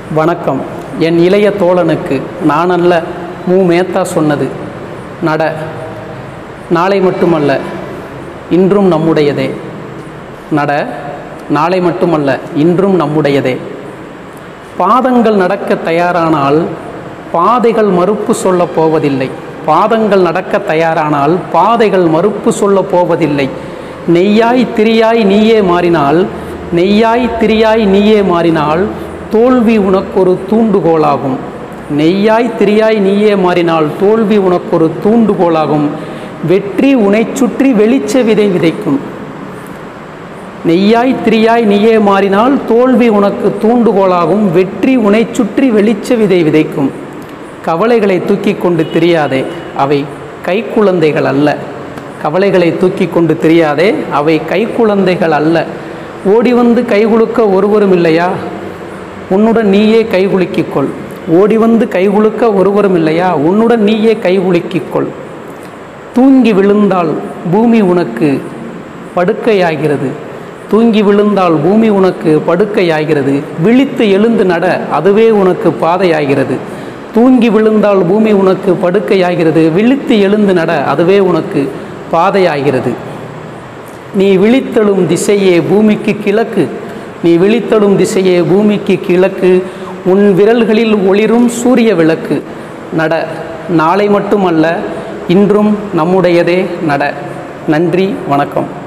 வணக்கம் என் இளைய தோழனுக்கு நான் அல்ல மு மேத்தா சொன்னது நட நாளை மட்டுமல்ல இன்றும் நம்முடையதே நட நாளை மட்டுமல்ல இன்றும் நம்முடையதே பாதங்கள் நடக்க தயாரானால் பாதைகள் மறுப்பு சொல்லப் போவதில்லை பாதங்கள் நடக்க தயாரானால் பாதைகள் மறுப்பு சொல்லப் போவதில்லை நெய்யாய் திரியாய் நீயே மாறினால் நெய்யாய் திரியாய் நீயே மாறினால் தோல்வி உனக்கொரு தூண்டுகோலாகும் நெய்யாய் திரியாய் நீயே மாறினால் தோல்வி உனக்கொரு தூண்டுகோலாகும் வெற்றி உனைச் சுற்றி வெளிச்ச விதை விதைக்கும் நெய்யாய் திரியாய் நீயே மாறினால் தோல்வி உனக்கு தூண்டுகோலாகும் வெற்றி உனைச் சுற்றி வெளிச்ச விதை விதைக்கும் கவலைகளை தூக்கி கொண்டு திரியாதே அவை கைக்குழந்தைகள் அல்ல கவலைகளை தூக்கி கொண்டு திரியாதே அவை கைக்குழந்தைகள் அல்ல ஓடி வந்து கைகுலுக்க ஒருவரும் இல்லையா உன்னுடன் நீயே கைகுலுக்கிக் கொள் ஓடி வந்து கைகுலுக்க ஒருவரும் இல்லையா உன்னுடன் நீயே கைகுலுக்கிக் கொள் தூங்கி விழுந்தால் பூமி உனக்கு படுக்கையாகிறது தூங்கி விழுந்தால் பூமி உனக்கு படுக்கையாகிறது விழித்து எழுந்து நட அதுவே உனக்கு பாதையாகிறது தூங்கி விழுந்தால் பூமி உனக்கு படுக்கையாகிறது விழித்து எழுந்து நட அதுவே உனக்கு பாதையாகிறது நீ விழித்தெழும் திசையே பூமிக்கு கிழக்கு நீ விழித்தெழும் திசையே பூமிக்கு கிழக்கு உன் விரல்களில் ஒளிரும் சூரிய விளக்கு நட நாளை மட்டுமல்ல இன்றும் நம்முடையதே நட நன்றி வணக்கம்